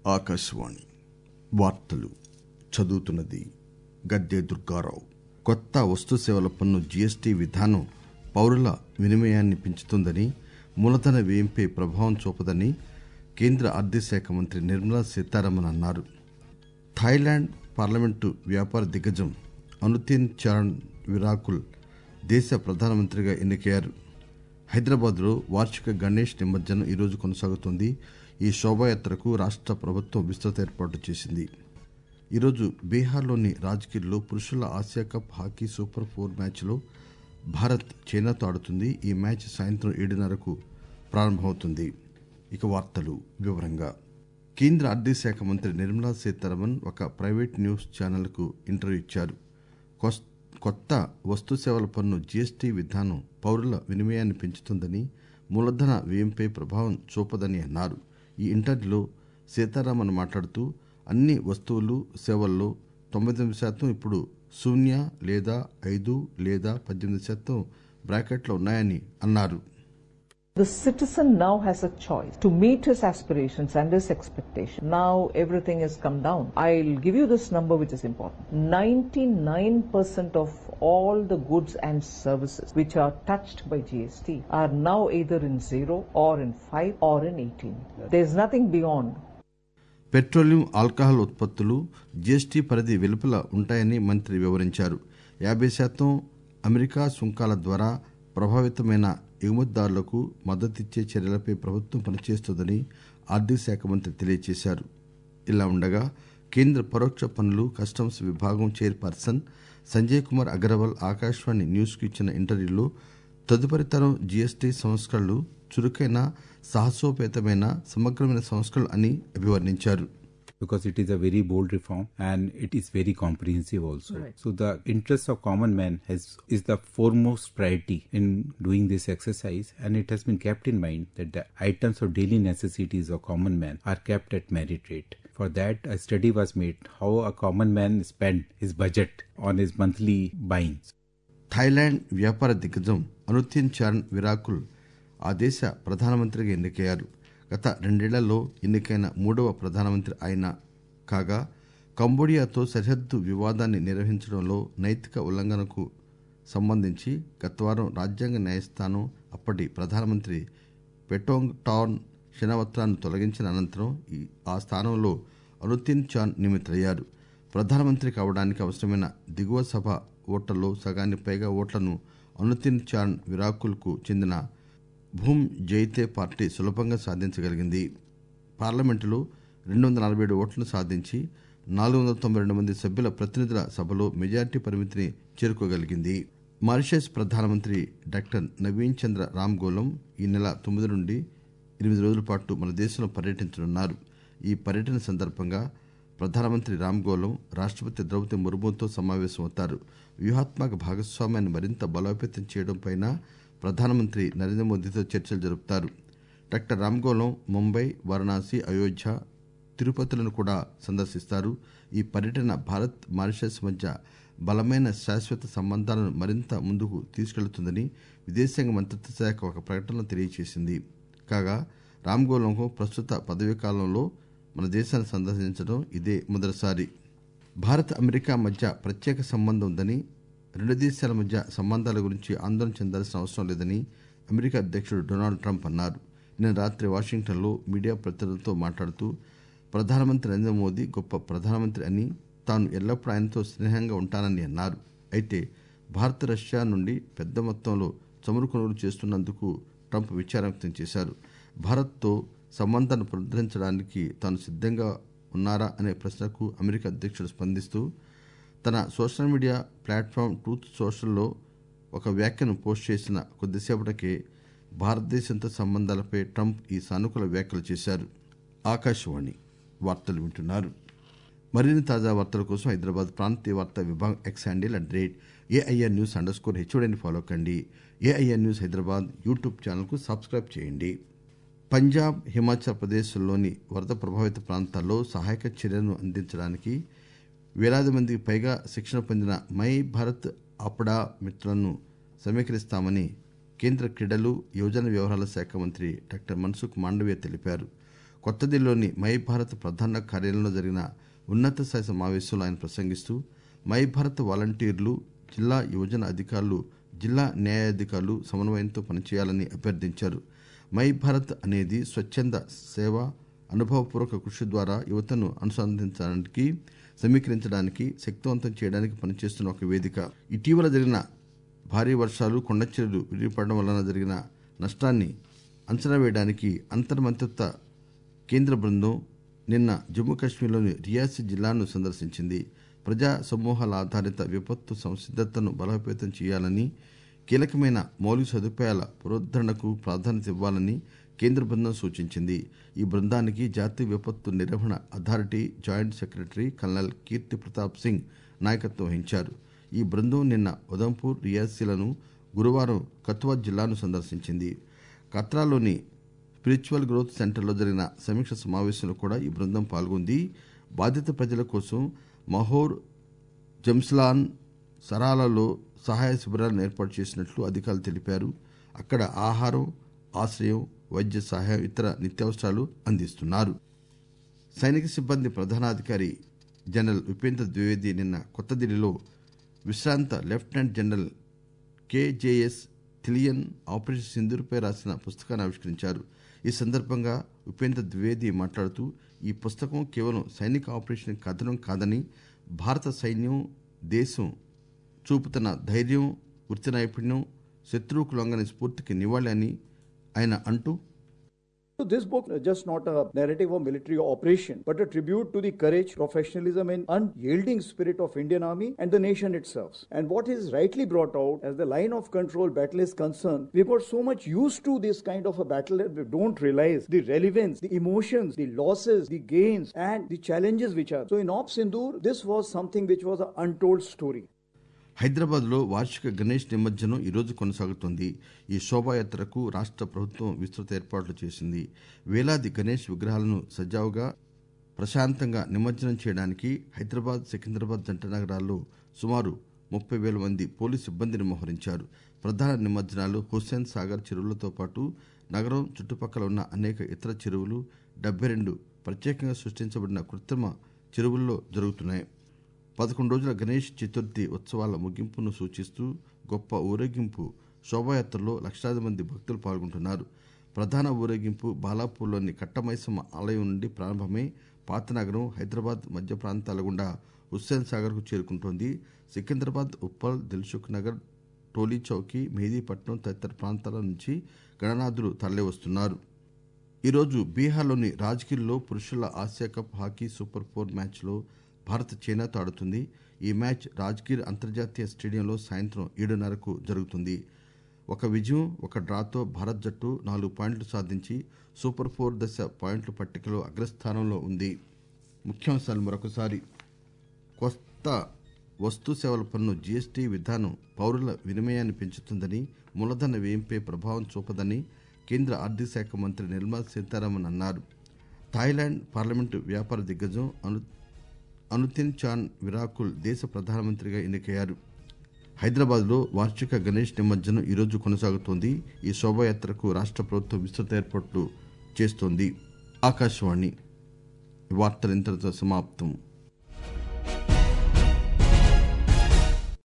ఆకాశవాణి వార్తలు చదువుతున్నది గద్దె దుర్గారావు కొత్త వస్తు సేవల పన్ను జీఎస్టీ విధానం పౌరుల వినిమయాన్ని పెంచుతుందని మూలధన వ్యయంపై ప్రభావం చూపదని కేంద్ర ఆర్థిక శాఖ మంత్రి నిర్మలా సీతారామన్ అన్నారు థాయిలాండ్ పార్లమెంటు వ్యాపార దిగ్గజం అనుతీన్ చరణ్ విరాకుల్ దేశ ప్రధానమంత్రిగా ఎన్నికయ్యారు హైదరాబాద్లో వార్షిక గణేష్ నిమజ్జనం ఈరోజు కొనసాగుతోంది ఈ శోభాయాత్రకు రాష్ట ప్రభుత్వం విస్తృత ఏర్పాట్లు చేసింది ఈరోజు బీహార్లోని రాజ్గిర్లో పురుషుల Asia cup hockey super four మ్యాచ్లో భారత్ చైనాతో ఆడుతుంది ఈ మ్యాచ్ సాయంత్రం ఏడున్నరకు ప్రారంభమవుతుంది ఇక వార్తలు వివరంగా కేంద్ర ఆర్థిక శాఖ మంత్రి నిర్మలా సీతారామన్ ఒక ప్రైవేట్ న్యూస్ ఛానల్కు ఇంటర్వ్యూ ఇచ్చారు కొత్త వస్తు సేవల పన్ను జీఎస్టీ విధానం పౌరుల వినిమయాన్ని పెంచుతుందని మూలధన వ్యయంపై ప్రభావం చూపదని అన్నారు ఈ ఇంటర్వ్యూలో సీతారామన్ మాట్లాడుతూ అన్ని వస్తువులు సేవల్లో తొంభై తొమ్మిది శాతం ఇప్పుడు శూన్య లేదా ఐదు లేదా పద్దెనిమిది శాతం బ్రాకెట్లో ఉన్నాయని అన్నారు The citizen now has a choice to meet his aspirations and his expectation. Now everything has come down. I'll give you this number which is important. 99% of all the goods and services which are touched by GST are now either in 0 or in 5 or in 18. There's nothing beyond. Petroleum alcohol ఉత్పత్తులు GST పరిధి వెలుపల ఉంటాయని మంత్రి వివరించారు యాబై శాతం America సుంకాల ద్వారా ప్రభావితమైన ఎగుమతిదారులకు మద్దతిచ్చే చర్యలపై ప్రభుత్వం పనిచేస్తోందని ఆర్థిక శాఖ మంత్రి తెలియజేశారు ఇలా ఉండగా కేంద్ర పరోక్ష పన్నులు కస్టమ్స్ విభాగం చైర్పర్సన్ సంజయ్ కుమార్ అగర్వాల్ ఆకాశవాణి న్యూస్ కు ఇచ్చిన ఇంటర్వ్యూలో తదుపరి తరం జీఎస్టీ సంస్కరణలు చురుకైన సాహసోపేతమైన సమగ్రమైన సంస్కరణలు అని అభివర్ణించారు because it is a very bold reform and it is very comprehensive also. So the interest of common man has is the foremost priority in doing this exercise and it has been kept in mind that the items of daily necessities of common man are kept at merit rate. For that, a study was made how a common man spend his budget on his monthly buyings. Thailand వ్యాపార దిగ్గజం అనుతీన్ చరణ్ విరాకుల్ ఆ దేశ ప్రధానమంత్రిగా ఎన్నికయ్యారు గత రెండేళ్లలో ఎన్నికైన మూడవ ప్రధానమంత్రి ఆయన కాగా కంబోడియాతో సరిహద్దు వివాదాన్ని నిర్వహించడంలో నైతిక ఉల్లంఘనకు సంబంధించి గతవారం రాజ్యాంగ న్యాయస్థానం అప్పటి ప్రధానమంత్రి పెటోంగ్ టాన్ షెనవత్రాన్ని తొలగించిన అనంతరం ఆ స్థానంలో అనుతీన్ చాన్ నియమితులయ్యారు ప్రధానమంత్రి కావడానికి అవసరమైన దిగువ సభ ఓట్లలో సగానికి పైగా ఓట్లను అనుతీన్ చాన్ విరాకుల్కు చెందిన భూమ్ జైతే పార్టీ సులభంగా సాధించగలిగింది పార్లమెంటులో రెండు వందల నలభై ఏడు ఓట్లను సాధించి నాలుగు వందల తొంభై రెండు మంది సభ్యుల ప్రతినిధుల సభలో మెజార్టీ పరిమితిని చేరుకోగలిగింది మారిషస్ ప్రధానమంత్రి డాక్టర్ నవీన్ చంద్ర రామ్ గోలం ఈ నెల తొమ్మిది నుండి ఎనిమిది రోజుల పాటు మన దేశంలో పర్యటించనున్నారు ఈ పర్యటన సందర్భంగా ప్రధానమంత్రి రామ్ గోలం రాష్టపతి ద్రౌపది ముర్ముతో సమావేశమవుతారు వ్యూహాత్మక భాగస్వామ్యాన్ని మరింత బలోపేతం చేయడంపై ప్రధానమంత్రి నరేంద్ర మోదీతో చర్చలు జరుపుతారు డాక్టర్ రామ్గోలం ముంబై వారణాసి అయోధ్య తిరుపతులను కూడా సందర్శిస్తారు ఈ పర్యటన భారత్ మారిషస్ మధ్య బలమైన శాశ్వత సంబంధాలను మరింత ముందుకు తీసుకెళ్తుందని విదేశాంగ మంత్రిత్వ శాఖ ఒక ప్రకటనలో తెలియజేసింది కాగా రామ్గోలంకు ప్రస్తుత పదవీ కాలంలో మన దేశాన్ని సందర్శించడం ఇదే మొదటిసారి భారత్ అమెరికా మధ్య ప్రత్యేక సంబంధం ఉందని రెండు దేశాల మధ్య సంబంధాల గురించి ఆందోళన చెందాల్సిన అవసరం లేదని అమెరికా అధ్యక్షుడు డొనాల్డ్ ట్రంప్ అన్నారు నిన్న రాత్రి వాషింగ్టన్లో మీడియా ప్రతినిధులతో మాట్లాడుతూ ప్రధానమంత్రి నరేంద్ర మోదీ గొప్ప ప్రధానమంత్రి అని తాను ఎల్లప్పుడూ ఆయనతో స్నేహంగా ఉంటానని అన్నారు అయితే భారత్ రష్యా నుండి పెద్ద మొత్తంలో చమురు కొనుగోలు చేస్తున్నందుకు ట్రంప్ విచారం వ్యక్తం చేశారు భారత్తో సంబంధాన్ని పునరుద్దరించడానికి తాను సిద్ధంగా ఉన్నారా అనే ప్రశ్నకు అమెరికా అధ్యక్షుడు స్పందిస్తూ తన సోషల్ మీడియా ప్లాట్ఫామ్ ట్రూత్ సోషల్లో ఒక వ్యాఖ్యను పోస్ట్ చేసిన కొద్దిసేపటికే భారతదేశంతో సంబంధాలపై ట్రంప్ ఈ సానుకూల వ్యాఖ్యలు చేశారు ఆకాశవాణి వార్తలు వింటున్నారు మరిన్ని తాజా వార్తల కోసం హైదరాబాద్ ప్రాంతీయ వార్తా విభాగం X handle at rate AIR news underscore హెచ్ఓడిని ఫాలో కండి ఏఐఆర్ న్యూస్ హైదరాబాద్ యూట్యూబ్ ఛానల్కు సబ్స్క్రైబ్ చేయండి పంజాబ్ హిమాచల్ ప్రదేశ్లోని వరద ప్రభావిత ప్రాంతాల్లో సహాయక చర్యలను అందించడానికి వేలాది మందికి పైగా శిక్షణ పొందిన మై భారత్ ఆపడా మిత్రులను సమీకరిస్తామని కేంద్ర క్రీడలు యువజన వ్యవహారాల శాఖ మంత్రి డాక్టర్ మన్సుఖ్ మాండవీయ తెలిపారు కొత్తదిల్లీలోని మై భారత్ ప్రధాన కార్యాలయంలో జరిగిన ఉన్నత స్థాయి సమావేశంలో ఆయన ప్రసంగిస్తూ మై భారత్ వాలంటీర్లు జిల్లా యువజన అధికారులు జిల్లా న్యాయాధికారులు సమన్వయంతో పనిచేయాలని అభ్యర్థించారు మై భారత్ అనేది స్వచ్ఛంద సేవ అనుభవపూర్వక కృషి ద్వారా యువతను అనుసంధానించడానికి సమీకరించడానికి శక్తివంతం చేయడానికి పనిచేస్తున్న ఒక వేదిక ఇటీవల జరిగిన భారీ వర్షాలు కొండచర్యలు విరిగిపడడం వలన జరిగిన నష్టాన్ని అంచనా వేయడానికి అంతర్మంత్రిత్వ కేంద్ర బృందం నిన్న జమ్మూ కాశ్మీర్లోని రియాసీ జిల్లాను సందర్శించింది ప్రజా సమూహాల ఆధారిత విపత్తు సంసిద్దతను బలోపేతం చేయాలని కీలకమైన మౌలిక సదుపాయాల పునరుద్దరణకు ప్రాధాన్యత ఇవ్వాలని కేంద్ర బృందం సూచించింది ఈ బృందానికి జాతీయ విపత్తు నిర్వహణ authority joint secretary colonel Kirti Pratap Singh నాయకత్వం వహించారు ఈ బృందం నిన్న ఉదంపూర్ రియాసీలను గురువారం కథువా జిల్లాను సందర్శించింది కత్రాలోని స్పిరిచువల్ గ్రోత్ సెంటర్లో జరిగిన సమీక్ష సమావేశంలో కూడా ఈ బృందం పాల్గొంది బాధిత ప్రజల కోసం మహోర్ జంస్లాన్ సరాలలో సహాయ శిబిరాలను ఏర్పాటు చేసినట్లు అధికారులు తెలిపారు అక్కడ ఆహారం ఆశ్రయం వైద్య సహాయం ఇతర నిత్యావసరాలు అందిస్తున్నారు సైనిక సిబ్బంది ప్రధానాధికారి జనరల్ ఉపేంద్ర ద్వివేది నిన్న కొత్త ఢిల్లీలో విశ్రాంత lieutenant general KJS Dhillon operation సింధూర్పై రాసిన పుస్తకాన్ని ఆవిష్కరించారు ఈ సందర్భంగా ఉపేంద్ర ద్వివేది మాట్లాడుతూ ఈ పుస్తకం కేవలం సైనిక ఆపరేషన్ కథనం కాదని భారత సైన్యం దేశం చూపుతున్న ధైర్యం వృత్తి నైపుణ్యం శత్రువుకు లొంగని స్ఫూర్తికి నివాళి అని ఆయన అంటూ So this book is just not a narrative of military operation, but a tribute to the courage, professionalism, and unyielding spirit of Indian Army and the nation itself. And what is rightly brought out as the line of control battle is concerned, we got so much used to this kind of a battle that we don't realize the relevance, the emotions, the losses, the gains, and the challenges which are. So in Op Sindoor, this was something which was an untold story. Hyderabad లో వార్షిక గణేష్ నిమజ్జనం ఈరోజు కొనసాగుతోంది ఈ శోభాయాత్రకు రాష్ట ప్రభుత్వం విస్తృత ఏర్పాట్లు చేసింది వేలాది గణేష్ విగ్రహాలను సజావుగా ప్రశాంతంగా నిమజ్జనం చేయడానికి హైదరాబాద్ సికింద్రాబాద్ జంట నగరాల్లో సుమారు ముప్పై వేల మంది పోలీసు సిబ్బందిని మోహరించారు ప్రధాన నిమజ్జనాలు హుస్సేన్ సాగర్ చెరువులతో పాటు నగరం చుట్టుపక్కల ఉన్న అనేక ఇతర చెరువులు డెబ్బై రెండు ప్రత్యేకంగా సృష్టించబడిన కృత్రిమ చెరువుల్లో జరుగుతున్నాయి పదకొండు రోజుల గణేష్ చతుర్థి ఉత్సవాల ముగింపును సూచిస్తూ గొప్ప ఊరేగింపు శోభాయాత్రలో లక్షలాది మంది భక్తులు పాల్గొంటున్నారు ప్రధాన ఊరేగింపు బాలాపూర్లోని కట్టమైసమ్మ ఆలయం నుండి ప్రారంభమై పాతనగరం హైదరాబాద్ మధ్య ప్రాంతాల గుండా హుస్సేన్ సాగర్కు చేరుకుంటోంది సికింద్రాబాద్ ఉప్పల్ దిల్సుఖ్ నగర్ టోలీ చౌకీ మెహదీపట్నం తదితర ప్రాంతాల నుంచి గణనాథులు తరలివస్తున్నారు ఈరోజు బీహార్లోని రాజ్గిర్లో పురుషుల Asia cup hockey super four మ్యాచ్లో భారత్ చైనాతో ఆడుతుంది ఈ మ్యాచ్ రాజ్గిర్ అంతర్జాతీయ స్టేడియంలో సాయంత్రం ఏడున్నరకు జరుగుతుంది ఒక విజయం ఒక డ్రాతో భారత్ జట్టు నాలుగు పాయింట్లు సాధించి సూపర్ ఫోర్ దశ పాయింట్ల పట్టికలో అగ్రస్థానంలో ఉంది ముఖ్యాంశాలు మరొకసారి కొత్త వస్తు సేవల పన్ను జీఎస్టీ విధానం పౌరుల వినిమయాన్ని పెంచుతుందని మూలధన వ్యయంపై ప్రభావం చూపదని కేంద్ర ఆర్థిక శాఖ మంత్రి నిర్మలా సీతారామన్ అన్నారు థాయిలాండ్ పార్లమెంటు వ్యాపార దిగ్గజం అను అనుతిన్ చాన్ విరాకుల్ దేశ ప్రధానమంత్రిగా ఎన్నికయ్యారు హైదరాబాద్లో వార్షిక గణేష్ నిమజ్జనం ఈరోజు కొనసాగుతోంది ఈ శోభాయాత్రకు రాష్ట్ర ప్రభుత్వం విస్తృత ఏర్పాట్లు చేస్తోంది ఆకాశవాణి వార్తలు ఇంతటితో సమాప్తం